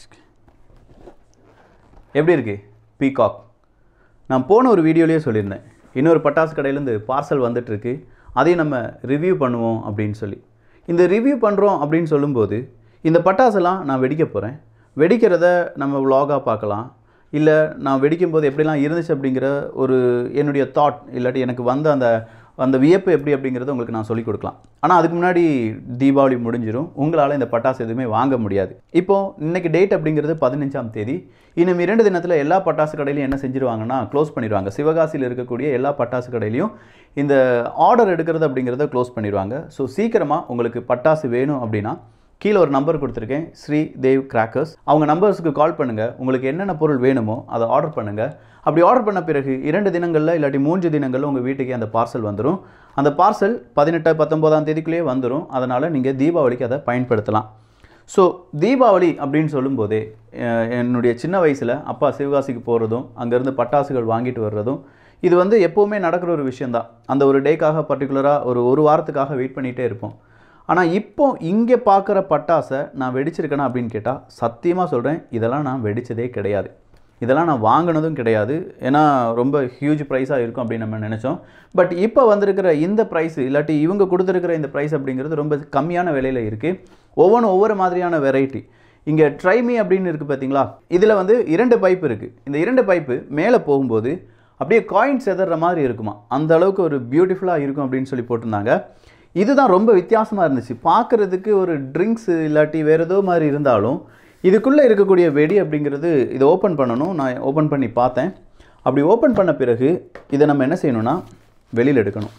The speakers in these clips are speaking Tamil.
எப்படி இருக்கு பீகாக் நான் போன ஒரு வீடியோலேயே சொல்லியிருந்தேன் இன்னொரு பட்டாசு கடையிலேருந்து பார்சல் வந்துட்டுருக்கு அதையும் நம்ம ரிவ்யூ பண்ணுவோம் அப்படின்னு சொல்லி இந்த ரிவ்யூ பண்ணுறோம் அப்படின்னு சொல்லும்போது இந்த பட்டாசெல்லாம் நான் வெடிக்க போகிறேன் வெடிக்கிறத நம்ம vlog-ஆ பார்க்கலாம் இல்லை நான் வெடிக்கும் போது எப்படிலாம் இருந்துச்சு அப்படிங்கிற ஒரு என்னுடைய தாட் இல்லாட்டி எனக்கு வந்த அந்த அந்த வியப்பு எப்படி அப்படிங்கிறத உங்களுக்கு நான் சொல்லிக் கொடுக்கலாம் ஆனால் அதுக்கு முன்னாடி தீபாவளி முடிஞ்சிடும் உங்களால் இந்த பட்டாசு எதுவுமே வாங்க முடியாது இப்போ இன்னைக்கு டேட் அப்படிங்கிறது பதினஞ்சாம் தேதி இன்னும் இரண்டு தினத்தில் எல்லா பட்டாசு கடையிலையும் என்ன செஞ்சிருவாங்கன்னா க்ளோஸ் பண்ணிடுவாங்க சிவகாசியில் இருக்கக்கூடிய எல்லா பட்டாசு கடையிலையும் இந்த ஆர்டர் எடுக்கிறது அப்படிங்கிறத க்ளோஸ் பண்ணிடுவாங்க ஸோ சீக்கிரமாக உங்களுக்கு பட்டாசு வேணும் அப்படின்னா கீழே ஒரு நம்பர் கொடுத்துருக்கேன் ஸ்ரீ தேவ் கிராக்கர்ஸ் அவங்க நம்பர்ஸுக்கு கால் பண்ணுங்கள் உங்களுக்கு என்னென்ன பொருள் வேணுமோ அதை ஆர்டர் பண்ணுங்கள் அப்படி ஆர்டர் பண்ண பிறகு இரண்டு தினங்களில் இல்லாட்டி மூன்று தினங்களில் உங்கள் வீட்டுக்கே அந்த பார்சல் வந்துடும் அந்த பார்சல் பதினெட்டு பத்தொம்போதாம் தேதிக்குள்ளேயே வந்துடும் அதனால் நீங்கள் தீபாவளிக்கு அதை பயன்படுத்தலாம் ஸோ தீபாவளி அப்படின்னு சொல்லும்போதே அஹ், என்னுடைய சின்ன வயசில் அப்பா சிவகாசிக்கு போகிறதும் அங்கேருந்து பட்டாசுகள் வாங்கிட்டு வர்றதும் இது வந்து எப்போவுமே நடக்கிற ஒரு விஷயந்தான் அந்த ஒரு டேக்காக பர்டிகுலராக ஒரு ஒரு வாரத்துக்காக வெயிட் பண்ணிகிட்டே இருப்போம் ஆனால் இப்போ இங்கே பார்க்குற பட்டாசை நான் வெடிச்சிருக்கேனா அப்படின்னு கேட்டால் சத்தியமாக சொல்கிறேன் இதெல்லாம் நான் வெடிச்சதே கிடையாது இதெல்லாம் நான் வாங்கினதும் கிடையாது ஏன்னா ரொம்ப ஹியூஜ் ப்ரைஸாக இருக்கும் அப்படின்னு நம்ம நினச்சோம் பட் இப்போ வந்திருக்கிற இந்த ப்ரைஸ் இல்லாட்டி இவங்க கொடுத்துருக்கிற இந்த ப்ரைஸ் அப்படிங்கிறது ரொம்ப கம்மியான விலையில் இருக்குது ஒவ்வொன்றும் ஒவ்வொரு மாதிரியான வெரைட்டி இங்கே ட்ரைமி அப்படின்னு இருக்குது பார்த்தீங்களா இதில் வந்து இரண்டு பைப் இருக்குது இந்த இரண்டு பைப்பு மேலே போகும்போது அப்படியே காயின் செதற மாதிரி இருக்குமா அந்த அளவுக்கு ஒரு பியூட்டிஃபுல்லாக இருக்கும் அப்படின்னு சொல்லி போட்டிருந்தாங்க இதுதான் ரொம்ப வித்தியாசமாக இருந்துச்சு பார்க்குறதுக்கு ஒரு ட்ரிங்க்ஸ் இல்லாட்டி வேறு ஏதோ மாதிரி இருந்தாலும் இதுக்குள்ளே இருக்கக்கூடிய வெடி அப்படிங்கிறது இதை ஓப்பன் பண்ணணும் நான் ஓப்பன் பண்ணி பார்த்தேன் அப்படி ஓப்பன் பண்ண பிறகு இதை நம்ம என்ன செய்யணும்னா வெளியில் எடுக்கணும்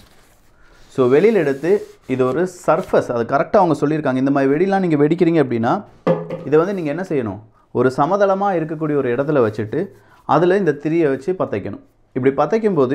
ஸோ வெளியில் எடுத்து இது ஒரு சர்ஃபஸ் அது கரெக்டாக அவங்க சொல்லியிருக்காங்க இந்த மாதிரி வெடிலாம் நீங்கள் வெடிக்கிறீங்க அப்படின்னா இதை வந்து நீங்கள் என்ன செய்யணும் ஒரு சமதளமாக இருக்கக்கூடிய ஒரு இடத்துல வச்சுட்டு அதில் இந்த திரியை வச்சு பற்றைக்கணும் இப்படி பற்றைக்கும் போது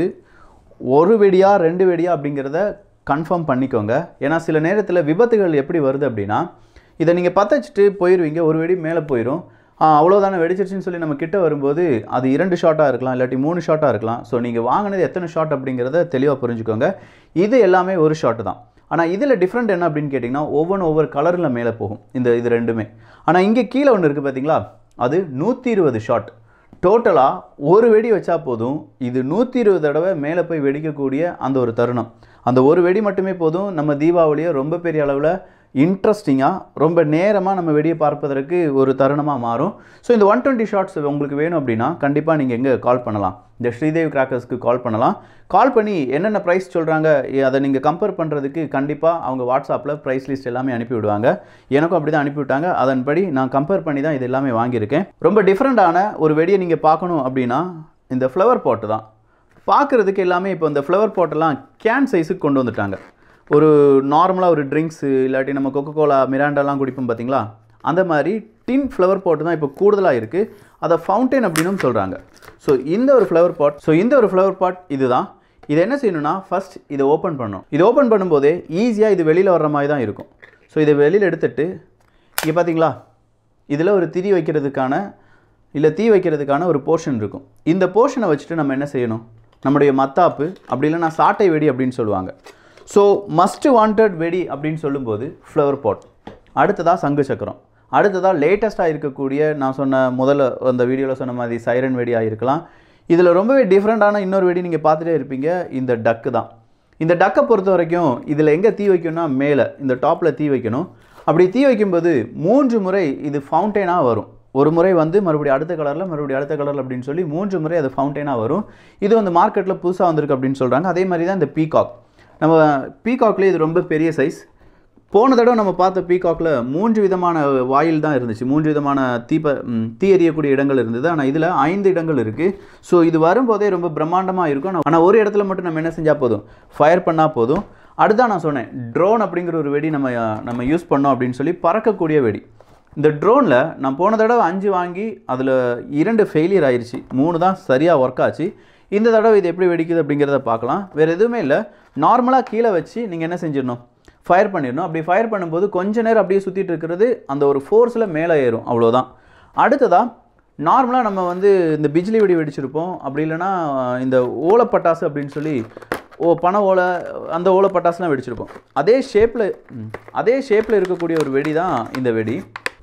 ஒரு வெடியா ரெண்டு வெடியா அப்படிங்கிறத கன்ஃபார்ம் பண்ணிக்கோங்க ஏன்னா சில நேரத்தில் விபத்துகள் எப்படி வருது அப்படின்னா இதை நீங்கள் பற்ற வச்சுட்டு போயிடுவீங்க ஒரு வெடி மேலே போயிடும் அவ்வளோதானே வெடிச்சிருச்சுன்னு சொல்லி நம்ம கிட்ட வரும்போது அது இரண்டு ஷாட்டாக இருக்கலாம் இல்லாட்டி மூணு ஷாட்டாக இருக்கலாம் ஸோ நீங்கள் வாங்கினது எத்தனை ஷாட் அப்படிங்கிறத தெளிவாக புரிஞ்சுக்கோங்க இது எல்லாமே ஒரு ஷாட்டு தான் ஆனால் இதில் டிஃப்ரெண்ட் என்ன அப்படின்னு கேட்டிங்கன்னா ஒவ்வொன்றும் ஒவ்வொரு கலரில் மேலே போகும் இந்த இது ரெண்டுமே ஆனால் இங்கே கீழே ஒன்று இருக்குது பார்த்தீங்களா அது நூற்றி இருபது ஷாட் டோட்டலாக ஒரு வெடி வச்சா போதும் இது நூற்றி இருபது தடவை மேலே போய் வெடிக்கக்கூடிய அந்த ஒரு தருணம் அந்த ஒரு வெடி மட்டுமே போதும் நம்ம தீபாவளியை ரொம்ப பெரிய அளவில் இன்ட்ரெஸ்டிங்காக ரொம்ப நேரமாக நம்ம வெடியை பார்ப்பதற்கு ஒரு தருணமாக மாறும் ஸோ இந்த ஒன் டுவெண்ட்டி ஷார்ட்ஸ் உங்களுக்கு வேணும் அப்படின்னா கண்டிப்பாக நீங்கள் எங்கே கால் பண்ணலாம் இந்த ஸ்ரீதேவி கிராக்கர்ஸ்க்கு கால் பண்ணலாம் கால் பண்ணி என்னென்ன ப்ரைஸ் சொல்கிறாங்க அதை நீங்கள் கம்பேர் பண்ணுறதுக்கு கண்டிப்பாக அவங்க வாட்ஸ்அப்பில் ப்ரைஸ் லிஸ்ட் எல்லாமே அனுப்பி விடுவாங்க எனக்கும் அப்படி தான் அனுப்பிவிட்டாங்க அதன்படி நான் கம்பேர் பண்ணி தான் இது எல்லாமே வாங்கியிருக்கேன் ரொம்ப டிஃப்ரெண்ட்டான ஒரு வெடியை நீங்கள் பார்க்கணும் அப்படின்னா இந்த ஃப்ளவர் பாட்டு தான் பார்க்குறதுக்கு எல்லாமே இப்போ இந்த ஃப்ளவர் பாட்டெல்லாம் கேன் சைஸுக்கு கொண்டு வந்துட்டாங்க ஒரு நார்மலாக ஒரு ட்ரிங்க்ஸு இல்லாட்டி நம்ம கொக்கோ கோலா மிராண்டாலாம் குடிப்போம் பார்த்தீங்களா அந்த மாதிரி டின் ஃப்ளவர் பாட்டு தான் இப்போ கூடுதலாக இருக்குது அதை ஃபவுண்டைன் அப்படின்னும் சொல்கிறாங்க ஸோ இந்த ஒரு ஃப்ளவர் பாட் ஸோ இந்த ஒரு ஃப்ளவர் பாட் இதுதான் இதை என்ன செய்யணும்னா ஃபர்ஸ்ட் இதை ஓப்பன் பண்ணணும் இது ஓப்பன் பண்ணும்போதே ஈஸியாக இது வெளியில் வர்ற மாதிரி தான் இருக்கும் ஸோ இதை வெளியில் எடுத்துட்டு இங்கே பார்த்தீங்களா இதில் ஒரு திரி வைக்கிறதுக்கான இல்லை தீ வைக்கிறதுக்கான ஒரு போர்ஷன் இருக்கும் இந்த போர்ஷனை வச்சுட்டு நம்ம என்ன செய்யணும் நம்முடைய மத்தாப்பு அப்படி இல்லைன்னா சாட்டை வெடி அப்படின்னு சொல்லுவாங்க ஸோ மஸ்ட் வாண்டட் வெடி அப்படின்னு சொல்லும்போது ஃப்ளவர் பாட் அடுத்ததாக சங்கு சக்கரம் அடுத்ததாக லேட்டஸ்ட்டாக இருக்கக்கூடிய நான் சொன்ன முதல்ல அந்த வீடியோவில் சொன்ன மாதிரி சைரன் வெடியாக இருக்கலாம் இதில் ரொம்பவே டிஃப்ரெண்ட்டான இன்னொரு வெடி நீங்கள் பார்த்துட்டே இருப்பீங்க இந்த டக்கு தான் இந்த டக்கை பொறுத்த வரைக்கும் இதில் எங்கே தீ வைக்கணும்னா மேலே இந்த டாப்பில் தீ வைக்கணும் அப்படி தீ வைக்கும்போது மூன்று முறை இது ஃபவுண்டெயினாக வரும் ஒரு முறை வந்து மறுபடியும் அடுத்த கலரில் மறுபடியும் அடுத்த கலரில் அப்படின்னு சொல்லி மூன்று முறை அது ஃபவுண்டெயினாக வரும் இது வந்து மார்க்கெட்டில் புதுசாக வந்திருக்கு அப்படின்னு சொல்கிறாங்க அதே மாதிரி தான் இந்த பீகாக் நம்ம பீகாக்லேயே இது ரொம்ப பெரிய சைஸ் போன தடவை நம்ம பார்த்த பீகாக்கில் மூன்று விதமான வாயில் தான் இருந்துச்சு மூன்று விதமான தீப ம், தீ எறியக்கூடிய இடங்கள் இருந்தது ஆனால் இதில் ஐந்து இடங்கள் இருக்குது ஸோ இது வரும்போதே ரொம்ப பிரம்மாண்டமாக இருக்கும் ஆனால் ஒரு இடத்துல மட்டும் நம்ம என்ன செஞ்சால் போதும் ஃபயர் பண்ணால் போதும் அடுத்தான் நான் சொன்னேன் ட்ரோன் அப்படிங்கிற ஒரு வெடி நம்ம நம்ம யூஸ் பண்ணோம் அப்படின்னு சொல்லி பறக்கக்கூடிய வெடி இந்த ட்ரோனில் நான் போன தடவை அஞ்சு வாங்கி அதில் இரண்டு ஃபெயிலியர் ஆயிருச்சு மூணு தான் சரியாக ஒர்க் ஆச்சு இந்த தடவை இது எப்படி வெடிக்குது அப்படிங்கிறத பார்க்கலாம் வேறு எதுவுமே இல்லை நார்மலாக கீழே வச்சு நீங்கள் என்ன செஞ்சிடணும் ஃபயர் பண்ணிடணும் அப்படி ஃபயர் பண்ணும்போது கொஞ்ச நேரம் அப்படியே சுற்றிட்டு இருக்கிறது அந்த ஒரு ஃபோர்ஸில் மேலே ஏறும் அவ்வளோதான் அடுத்ததாக நார்மலாக நம்ம வந்து இந்த பிஜ்லி வெடி வெடிச்சிருப்போம் அப்படி இல்லைன்னா இந்த ஓலப்பட்டாசு அப்படின்னு சொல்லி ஓ பனை ஓலை அந்த ஓலை பட்டாசுலாம் வெடிச்சிருப்போம் அதே ஷேப்பில் அதே ஷேப்பில் இருக்கக்கூடிய ஒரு வெடி தான் இந்த வெடி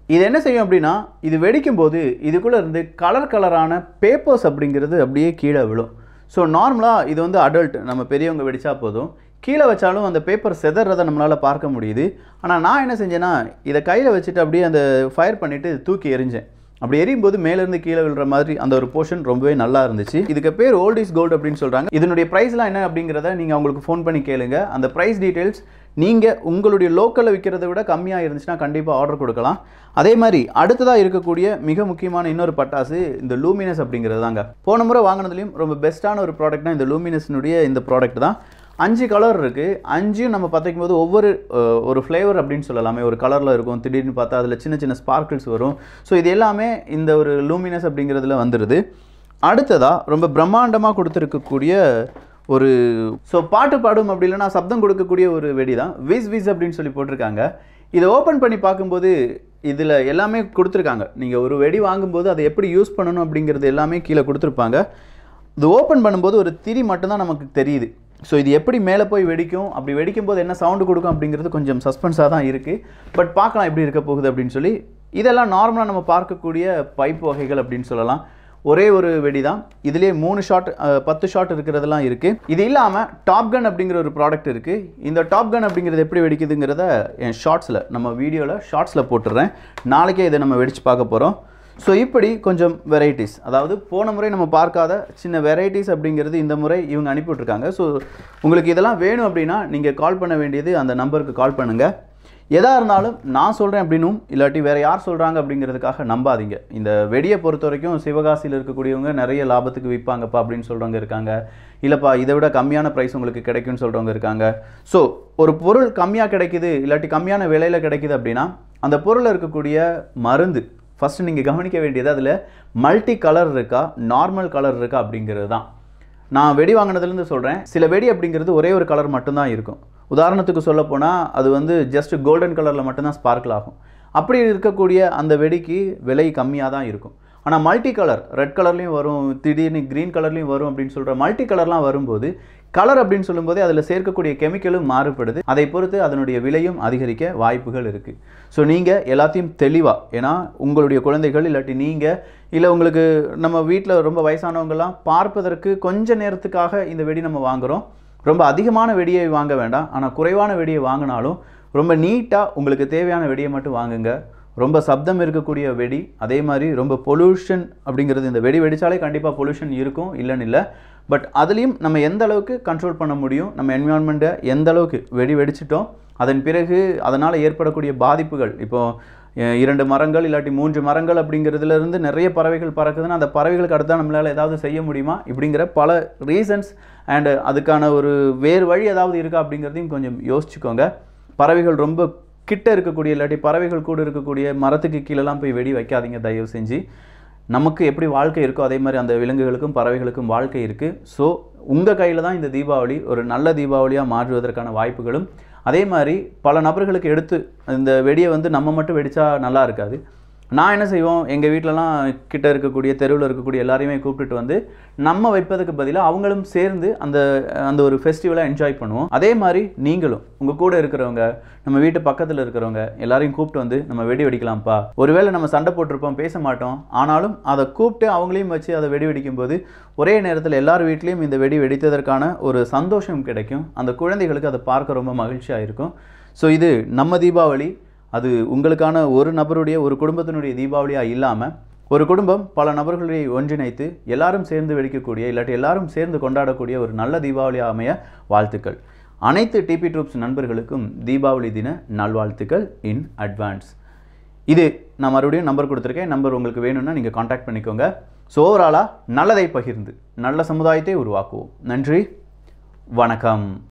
இது என்ன செய்யும் அப்படின்னா இது வெடிக்கும் போது இதுக்குள்ளே இருந்து கலர் கலரான பேப்பர்ஸ் அப்படிங்கிறது அப்படியே கீழே விழும் ஸோ நார்மலாக இது வந்து அடல்ட் நம்ம பெரியவங்க வெடிச்சா போதும் கீழே வச்சாலும் அந்த பேப்பர் செதறதை நம்மளால் பார்க்க முடியுது ஆனால் நான் என்ன செஞ்சேன்னா இதை கையில் வச்சுட்டு அப்படியே அந்த ஃபயர் பண்ணிவிட்டு தூக்கி எறிஞ்சேன் அப்படி எரியும் போது மேலேருந்து கீழே விழுற மாதிரி அந்த ஒரு போர்ஷன் ரொம்பவே நல்லா இருந்துச்சு இதுக்கு பேர் ஓல்ட் இஸ் கோல்டு அப்படின்னு சொல்கிறாங்க இதனுடைய ப்ரைஸ்லாம் என்ன அப்படிங்கிறத நீங்கள் அவங்களுக்கு ஃபோன் பண்ணி கேளுங்க அந்த ப்ரைஸ் டீட்டெயில்ஸ் நீங்கள் உங்களுடைய லோக்கலில் விற்கிறத விட கம்மியாக இருந்துச்சுன்னா கண்டிப்பாக ஆர்டர் கொடுக்கலாம் அதே மாதிரி அடுத்ததாக இருக்கக்கூடிய மிக முக்கியமான இன்னொரு பட்டாசு இந்த லூமினஸ் அப்படிங்கிறது தாங்க போன முறை வாங்கினதுலையும் ரொம்ப பெஸ்ட்டான ஒரு ப்ராடக்ட்னா இந்த லூமினஸ்னுடைய இந்த ப்ராடக்ட் தான் அஞ்சு கலர் இருக்குது அஞ்சையும் நம்ம பார்த்திக்கும் போது ஒவ்வொரு அஹ், ஒரு ஃப்ளேவர் அப்படின்னு சொல்லலாமே ஒரு கலரில் இருக்கும் திடீர்னு பார்த்தா அதில் சின்ன சின்ன ஸ்பார்க்கிள்ஸ் வரும் ஸோ இது எல்லாமே இந்த ஒரு லூமினஸ் அப்படிங்கிறதுல வந்துடுது அடுத்ததாக ரொம்ப பிரம்மாண்டமாக கொடுத்துருக்கக்கூடிய ஒரு ஸோ பாட்டு பாடும் அப்படி இல்லைன்னா சப்தம் கொடுக்கக்கூடிய ஒரு வெடி தான் விஸ் விஸ் அப்படின்னு சொல்லி போட்டிருக்காங்க இதை ஓப்பன் பண்ணி பார்க்கும்போது இதில் எல்லாமே கொடுத்துருக்காங்க நீங்கள் ஒரு வெடி வாங்கும்போது அதை எப்படி யூஸ் பண்ணணும் அப்படிங்கிறது எல்லாமே கீழே கொடுத்துருப்பாங்க இது ஓப்பன் பண்ணும்போது ஒரு திரி மட்டும்தான் நமக்கு தெரியுது ஸோ இது எப்படி மேலே போய் வெடிக்கும் அப்படி வெடிக்கும் போது என்ன சவுண்டு கொடுக்கும் அப்படிங்கிறது கொஞ்சம் சஸ்பென்ஸாக தான் இருக்குது பட் பார்க்கலாம் எப்படி இருக்க போகுது அப்படின்னு சொல்லி இதெல்லாம் நார்மலாக நம்ம பார்க்கக்கூடிய பைப் வகைகள் அப்படின்னு சொல்லலாம் ஒரே ஒரு வெடி தான் இதுலேயே மூணு ஷாட் பத்து ஷாட் இருக்கிறதெல்லாம் இருக்குது இது இல்லாமல் டாப் கன் அப்படிங்கிற ஒரு ப்ராடக்ட் இருக்குது இந்த டாப் கன் அப்படிங்கிறது எப்படி வெடிக்குதுங்கிறத என் ஷார்ட்ஸில் நம்ம வீடியோவில் ஷார்ட்ஸில் போட்டுடுறேன் நாளைக்கே இதை நம்ம வெடிச்சு பார்க்க போகிறோம் ஸோ இப்படி கொஞ்சம் வெரைட்டிஸ் அதாவது போன முறை நம்ம பார்க்காத சின்ன வெரைட்டிஸ் அப்படிங்கிறது இந்த முறை இவங்க அனுப்பிவிட்ருக்காங்க ஸோ உங்களுக்கு இதெல்லாம் வேணும் அப்படின்னா நீங்கள் கால் பண்ண வேண்டியது அந்த நம்பருக்கு கால் பண்ணுங்கள் எதாக இருந்தாலும் நான் சொல்கிறேன் அப்படின்னும் இல்லாட்டி வேறு யார் சொல்கிறாங்க அப்படிங்கிறதுக்காக நம்பாதீங்க இந்த வெடியை பொறுத்த வரைக்கும் சிவகாசியில் இருக்கக்கூடியவங்க நிறைய லாபத்துக்கு விற்பாங்கப்பா அப்படின்னு சொல்கிறவங்க இருக்காங்க இல்லைப்பா இதை விட கம்மியான ப்ரைஸ் உங்களுக்கு கிடைக்கும்னு சொல்கிறவங்க இருக்காங்க ஸோ ஒரு பொருள் கம்மியாக கிடைக்குது இல்லாட்டி கம்மியான விலையில் கிடைக்குது அப்படின்னா அந்த பொருளில் இருக்கக்கூடிய மருந்து ஃபஸ்ட்டு நீங்கள் கவனிக்க வேண்டியது அதில் மல்டி கலர் இருக்கா நார்மல் கலர் இருக்கா அப்படிங்கிறது தான் நான் வெடி வாங்கினதுலேருந்து சொல்கிறேன் சில வெடி அப்படிங்கிறது ஒரே ஒரு கலர் மட்டும்தான் இருக்கும் உதாரணத்துக்கு சொல்ல போனால் அது வந்து ஜஸ்ட் கோல்டன் கலரில் மட்டும்தான் ஸ்பார்க்கிள் ஆகும் அப்படி இருக்கக்கூடிய அந்த வெடிக்கு விலை கம்மியாக தான் இருக்கும் ஆனால் மல்டி கலர் ரெட் கலர்லேயும் வரும் திடீர்னு க்ரீன் கலர்லேயும் வரும் அப்படின்னு சொல்கிற மல்டி கலர்லாம் வரும்போது கலர் அப்படின்னு சொல்லும்போதே அதில் சேர்க்கக்கூடிய கெமிக்கலும் மாறுபடுது அதை பொறுத்து அதனுடைய விலையும் அதிகரிக்க வாய்ப்புகள் இருக்குது ஸோ நீங்கள் எல்லாத்தையும் தெளிவாக ஏன்னா உங்களுடைய குழந்தைகள் இல்லாட்டி நீங்கள் இல்லை உங்களுக்கு நம்ம வீட்டில் ரொம்ப வயசானவங்கலாம் பார்ப்பதற்கு கொஞ்ச நேரத்துக்காக இந்த வெடி நம்ம வாங்குகிறோம் ரொம்ப அதிகமான வெடியை வாங்க வேண்டாம் ஆனால் குறைவான வெடியை வாங்கினாலும் ரொம்ப நீட்டாக உங்களுக்கு தேவையான வெடியை மட்டும் வாங்குங்க ரொம்ப சப்தம் இருக்கக்கூடிய வெடி அதே மாதிரி ரொம்ப பொல்யூஷன் அப்படிங்கிறது இந்த வெடி வெடித்தாலே கண்டிப்பாக பொல்யூஷன் இருக்கும் இல்லைன்னு இல்லை பட் அதுலேயும் நம்ம எந்த அளவுக்கு கண்ட்ரோல் பண்ண முடியும் நம்ம என்விரான்மெண்ட்டை எந்த அளவுக்கு வெடி வெடிச்சிட்டோம் அதன் பிறகு அதனால் ஏற்படக்கூடிய பாதிப்புகள் இப்போது இரண்டு மரங்கள் இல்லாட்டி மூன்று மரங்கள் அப்படிங்கிறதுல இருந்து நிறைய பறவைகள் பறக்குதுன்னா அந்த பறவைகளுக்கு அடுத்தா நம்மளால் ஏதாவது செய்ய முடியுமா இப்படிங்கிற பல ரீசன்ஸ் அண்டு அதுக்கான ஒரு வேறு வழி ஏதாவது இருக்கா அப்படிங்கிறதையும் கொஞ்சம் யோசிச்சுக்கோங்க பறவைகள் ரொம்ப கிட்ட இருக்கக்கூடிய இல்லாட்டி பறவைகள் கூட இருக்கக்கூடிய மரத்துக்கு கீழெல்லாம் போய் வெடி வைக்காதீங்க தயவு செஞ்சு நமக்கு எப்படி வாழ்க்கை இருக்கோ அதே மாதிரி அந்த விலங்குகளுக்கும் பறவைகளுக்கும் வாழ்க்கை இருக்குது ஸோ உங்கள் கையில் தான் இந்த தீபாவளி ஒரு நல்ல தீபாவளியாக மாற்றுவதற்கான வாய்ப்புகளும் அதே மாதிரி பல நபர்களுக்கு எடுத்து இந்த வெடியை வந்து நம்ம மட்டும் வெடித்தா நல்லா இருக்காது நான் என்ன செய்வோம் எங்கள் வீட்டிலலாம் கிட்ட இருக்கக்கூடிய தெருவில் இருக்கக்கூடிய எல்லாரையுமே கூப்பிட்டுட்டு வந்து நம்ம வைப்பதுக்கு பதிலாக அவங்களும் சேர்ந்து அந்த அந்த ஒரு ஃபெஸ்டிவலை என்ஜாய் பண்ணுவோம் அதே மாதிரி நீங்களும் உங்கள் கூட இருக்கிறவங்க நம்ம வீட்டு பக்கத்தில் இருக்கிறவங்க எல்லாரையும் கூப்பிட்டு வந்து நம்ம வெடி வெடிக்கலாம்ப்பா ஒருவேளை நம்ம சண்டை போட்டிருப்போம் பேச மாட்டோம் ஆனாலும் அதை கூப்பிட்டு அவங்களையும் வச்சு அதை வெடி வெடிக்கும் போது ஒரே நேரத்தில் எல்லார் வீட்லேயும் இந்த வெடி வெடித்ததற்கான ஒரு சந்தோஷம் கிடைக்கும் அந்த குழந்தைகளுக்கு அதை பார்க்க ரொம்ப மகிழ்ச்சியாக இருக்கும் ஸோ இது நம்ம தீபாவளி அது உங்களுக்கான ஒரு நபருடைய ஒரு குடும்பத்தினுடைய தீபாவளியாக இல்லாமல் ஒரு குடும்பம் பல நபர்களை ஒன்றிணைத்து எல்லாரும் சேர்ந்து வெடிக்கக்கூடிய இல்லாட்டி எல்லாரும் சேர்ந்து கொண்டாடக்கூடிய ஒரு நல்ல தீபாவளியாக அமைய வாழ்த்துக்கள் அனைத்து டிபி ட்ரூப்ஸ் நண்பர்களுக்கும் தீபாவளி தின நல்வாழ்த்துக்கள் இன் அட்வான்ஸ் இது நான் மறுபடியும் நம்பர் கொடுத்துருக்கேன் நம்பர் உங்களுக்கு வேணும்னா நீங்கள் காண்டாக்ட் பண்ணிக்கோங்க ஸோ ஓவராலாக நல்லதை பகிர்ந்து நல்ல சமுதாயத்தை உருவாக்குவோம் நன்றி வணக்கம்